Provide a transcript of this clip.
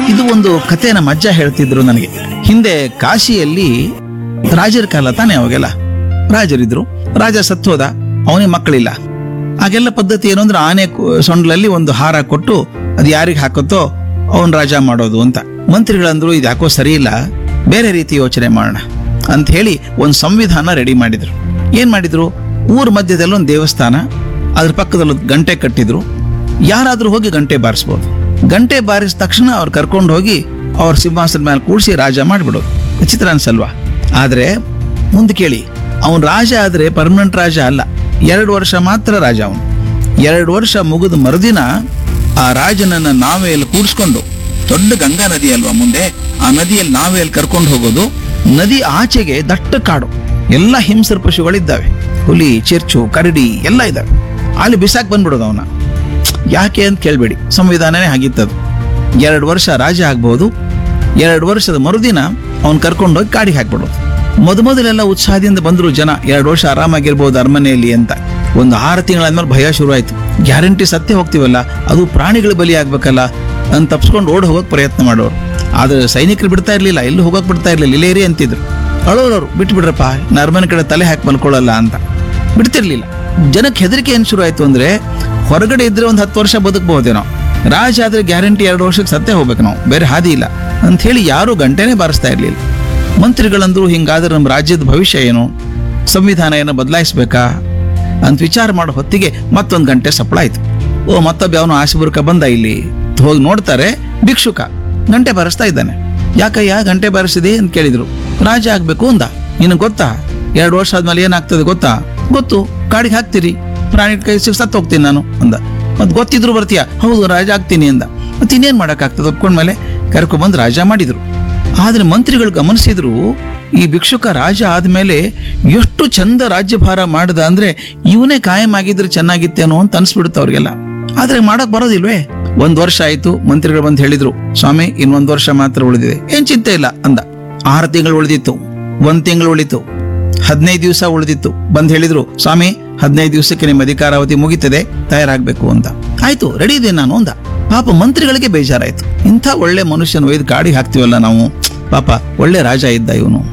ಇದು ಒಂದು ಕಥೆ ನಮ್ಮ ಅಜ್ಜ ಹೇಳ್ತಿದ್ರು ನನಗೆ ಹಿಂದೆ ಕಾಶಿಯಲ್ಲಿ ರಾಜರ ಕಾಲ ತಾನೇ ಅವಾಗೆಲ್ಲ ರಾಜರಿದ್ರು ರಾಜ ಸತ್ತೋದ ಅವನಿಗೆ ಮಕ್ಕಳಿಲ್ಲ ಆಗೆಲ್ಲ ಪದ್ಧತಿ ಏನು ಅಂದ್ರೆ ಆನೆ ಕು- ಸೊಂಡ್ಲಲ್ಲಿ ಒಂದು ಹಾರ ಕೊಟ್ಟು ಅದು ಯಾರಿಗೆ ಹಾಕುತ್ತೋ ಅವನ್ ರಾಜ ಮಾಡೋದು ಅಂತ ಮಂತ್ರಿಗಳಂದ್ರು ಇದು ಯಾಕೋ ಸರಿ ಇಲ್ಲ ಬೇರೆ ರೀತಿ ಯೋಚನೆ ಮಾಡೋಣ ಅಂತ ಹೇಳಿ ಒಂದು ಸಂವಿಧಾನ ರೆಡಿ ಮಾಡಿದ್ರು ಏನ್ ಮಾಡಿದ್ರು ಊರ ಮಧ್ಯದಲ್ಲಿ ಒಂದು ದೇವಸ್ಥಾನ ಅದ್ರ ಪಕ್ಕದಲ್ಲಿ ಒಂದು ಗಂಟೆ ಕಟ್ಟಿದ್ರು ಯಾರಾದ್ರೂ ಹೋಗಿ ಗಂಟೆ ಬಾರಿಸ್ಬೋದು ಗಂಟೆ ಬಾರಿಸಿದ ತಕ್ಷಣ ಅವ್ರು ಕರ್ಕೊಂಡು ಹೋಗಿ ಅವ್ರ ಸಿಂಹಾಸನ ಮೇಲೆ ಕೂಡಿಸಿ ರಾಜ ಮಾಡಿಬಿಡೋದು ವಿಚಿತ್ರ ಅನ್ಸಲ್ವಾ ಆದ್ರೆ ಮುಂದೆ ಕೇಳಿ ಅವನ್ ರಾಜ ಆದ್ರೆ ಪರ್ಮನೆಂಟ್ ರಾಜ ಅಲ್ಲ ಎರಡು ವರ್ಷ ಮಾತ್ರ ರಾಜ ಅವನು ಎರಡು ವರ್ಷ ಮುಗಿದ ಮರುದಿನ ಆ ರಾಜನನ್ನ ನಾವೆಯಲ್ಲಿ ಕೂಡಿಸ್ಕೊಂಡು ದೊಡ್ಡ ಗಂಗಾ ನದಿ ಅಲ್ವಾ ಮುಂದೆ ಆ ನದಿಯಲ್ಲಿ ನಾವೆಯಲ್ಲಿ ಕರ್ಕೊಂಡು ಹೋಗೋದು ನದಿ ಆಚೆಗೆ ದಟ್ಟ ಕಾಡು ಎಲ್ಲ ಹಿಂಸರ ಪಶುಗಳಿದ್ದಾವೆ ಹುಲಿ ಚಿರ್ಚು ಕರಡಿ ಎಲ್ಲ ಇದ್ದಾವೆ ಅಲ್ಲಿ ಬಿಸಾಕ್ ಬಂದ್ಬಿಡೋದು ಅವನ ಯಾಕೆ ಅಂತ ಕೇಳಬೇಡಿ ಸಂವಿಧಾನನೇ ಆಗಿತ್ತದು ಎರಡು ವರ್ಷ ರಾಜ ಆಗ್ಬಹುದು ಎರಡು ವರ್ಷದ ಮರುದಿನ ಅವನ್ ಕರ್ಕೊಂಡೋಗಿ ಕಾಡಿಗೆ ಹಾಕ್ಬಿಡೋದು ಮೊದಮೊದಲೆಲ್ಲ ಉತ್ಸಾಹದಿಂದ ಬಂದ್ರು ಜನ ಎರಡು ವರ್ಷ ಆರಾಮಾಗಿರ್ಬೋದು ಅರಮನೆಯಲ್ಲಿ ಅಂತ ಒಂದು ಆರು ತಿಂಗಳಾದ್ಮೇಲೆ ಭಯ ಶುರು ಆಯ್ತು ಗ್ಯಾರಂಟಿ ಸತ್ಯ ಹೋಗ್ತೀವಲ್ಲ ಅದು ಪ್ರಾಣಿಗಳ ಬಲಿ ಆಗ್ಬೇಕಲ್ಲ ಅಂತ ತಪ್ಸ್ಕೊಂಡು ಓಡ್ ಹೋಗೋಕ್ ಪ್ರಯತ್ನ ಮಾಡೋರು ಆದ್ರೆ ಸೈನಿಕರು ಬಿಡ್ತಾ ಇರ್ಲಿಲ್ಲ ಎಲ್ಲೂ ಹೋಗಕ್ ಬಿಡ್ತಾ ಇರ್ಲಿಲ್ಲ ಇಲ್ಲೇ ಇರಿ ಅಂತಿದ್ರು ಅಳೋರವ್ರು ಬಿಟ್ಟು ಬಿಡ್ರಪ್ಪ ನಾ ಅರಮನೆ ಕಡೆ ತಲೆ ಹಾಕಿ ಮಲ್ಕೊಳ್ಳಲ್ಲ ಅಂತ ಬಿಡ್ತಿರ್ಲಿಲ್ಲ ಜನಕ್ಕೆ ಹೆದರಿಕೆ ಏನ್ ಶುರು ಆಯ್ತು ಅಂದ್ರೆ ಹೊರಗಡೆ ಇದ್ರೆ ಒಂದು ಹತ್ತು ವರ್ಷ ಬದುಕಬಹುದೇನೋ ರಾಜ ಆದ್ರೆ ಗ್ಯಾರಂಟಿ ಎರಡು ವರ್ಷಕ್ಕೆ ಸತ್ತೇ ಹೋಗ್ಬೇಕು ನಾವು ಬೇರೆ ಹಾದಿ ಇಲ್ಲ ಅಂತ ಹೇಳಿ ಯಾರು ಗಂಟೆನೇ ಬಾರಿಸ್ತಾ ಇರ್ಲಿಲ್ಲ ಮಂತ್ರಿಗಳಂದ್ರು ಹಿಂಗಾದ್ರೆ ನಮ್ಮ ರಾಜ್ಯದ ಭವಿಷ್ಯ ಏನು ಸಂವಿಧಾನ ಏನೋ ಬದಲಾಯಿಸ್ಬೇಕಾ ಅಂತ ವಿಚಾರ ಮಾಡೋ ಹೊತ್ತಿಗೆ ಮತ್ತೊಂದು ಗಂಟೆ ಸಪ್ಪಳ ಆಯ್ತು ಓ ಮತ್ತೊಬ್ಬ ಅವನು ಆಶಿಬುರ್ಕ ಬಂದ ಇಲ್ಲಿ ಹೋಗಿ ನೋಡ್ತಾರೆ ಭಿಕ್ಷುಕ ಗಂಟೆ ಬಾರಿಸ್ತಾ ಇದ್ದಾನೆ ಯಾಕಯ್ಯ ಗಂಟೆ ಬಾರಿಸಿದೆ ಅಂತ ಕೇಳಿದ್ರು ರಾಜ ಆಗ್ಬೇಕು ಅಂದ ನಿನಗೆ ಗೊತ್ತಾ ಎರಡು ವರ್ಷ ಆದ್ಮೇಲೆ ಏನಾಗ್ತದೆ ಗೊತ್ತಾ ಗೊತ್ತು ಕಾಡಿಗೆ ಹಾಕ್ತೀರಿ ಪ್ರಾಣಿ ಕೈ ಸಿಗ್ ಸತ್ತು ಹೋಗ್ತೀನಿ ನಾನು ಅಂದ ಮತ್ ಗೊತ್ತಿದ್ರು ಬರ್ತೀಯ ಹೌದು ರಾಜ ಆಗ್ತೀನಿ ಅಂದ ಮತ್ತೆ ಇನ್ನೇನ್ ಮಾಡಕ್ಕಾಗ್ತದೆ ಒಪ್ಕೊಂಡ್ಮೇಲೆ ಕರ್ಕೊಂಡ್ಬಂದು ರಾಜ ಮಾಡಿದ್ರು ಆದ್ರೆ ಮಂತ್ರಿಗಳು ಗಮನಿಸಿದ್ರು ಈ ಭಿಕ್ಷುಕ ರಾಜ ಆದ್ಮೇಲೆ ಎಷ್ಟು ಚಂದ ರಾಜ್ಯಭಾರ ಮಾಡ್ದ ಅಂದ್ರೆ ಇವನೇ ಕಾಯಂ ಆಗಿದ್ರೆ ಚೆನ್ನಾಗಿತ್ತೇನೋ ಅಂತ ಅನ್ಸ್ಬಿಡುತ್ತೆ ಅವ್ರಿಗೆಲ್ಲ ಆದ್ರೆ ಮಾಡಕ್ ಬರೋದಿಲ್ವೇ ಒಂದ್ ವರ್ಷ ಆಯ್ತು ಮಂತ್ರಿಗಳು ಬಂದು ಹೇಳಿದ್ರು ಸ್ವಾಮಿ ಇನ್ನೊಂದ್ ವರ್ಷ ಮಾತ್ರ ಉಳಿದಿದೆ ಏನ್ ಚಿಂತೆ ಇಲ್ಲ ಅಂದ ಆರು ತಿಂಗಳು ಉಳಿದಿತ್ತು ಒಂದ್ ತಿಂಗಳು ಉಳಿತು ಹದಿನೈದು ದಿವಸ ಉಳಿದಿತ್ತು ಬಂದ್ ಹೇಳಿದ್ರು ಸ್ವಾಮಿ ಹದಿನೈದು ದಿವಸಕ್ಕೆ ನಿಮ್ಮ ಅಧಿಕಾರಾವಧಿ ಮುಗಿತದೆ ತಯಾರಾಗ್ಬೇಕು ಅಂತ ಆಯ್ತು ರೆಡಿ ಇದೆ ನಾನು ಅಂದ ಪಾಪ ಮಂತ್ರಿಗಳಿಗೆ ಬೇಜಾರಾಯ್ತು ಇಂಥ ಒಳ್ಳೆ ಮನುಷ್ಯನ ಒಯ್ದು ಗಾಡಿ ಹಾಕ್ತಿವಲ್ಲ ನಾವು ಪಾಪ ಒಳ್ಳೆ ರಾಜ ಇದ್ದ ಇವನು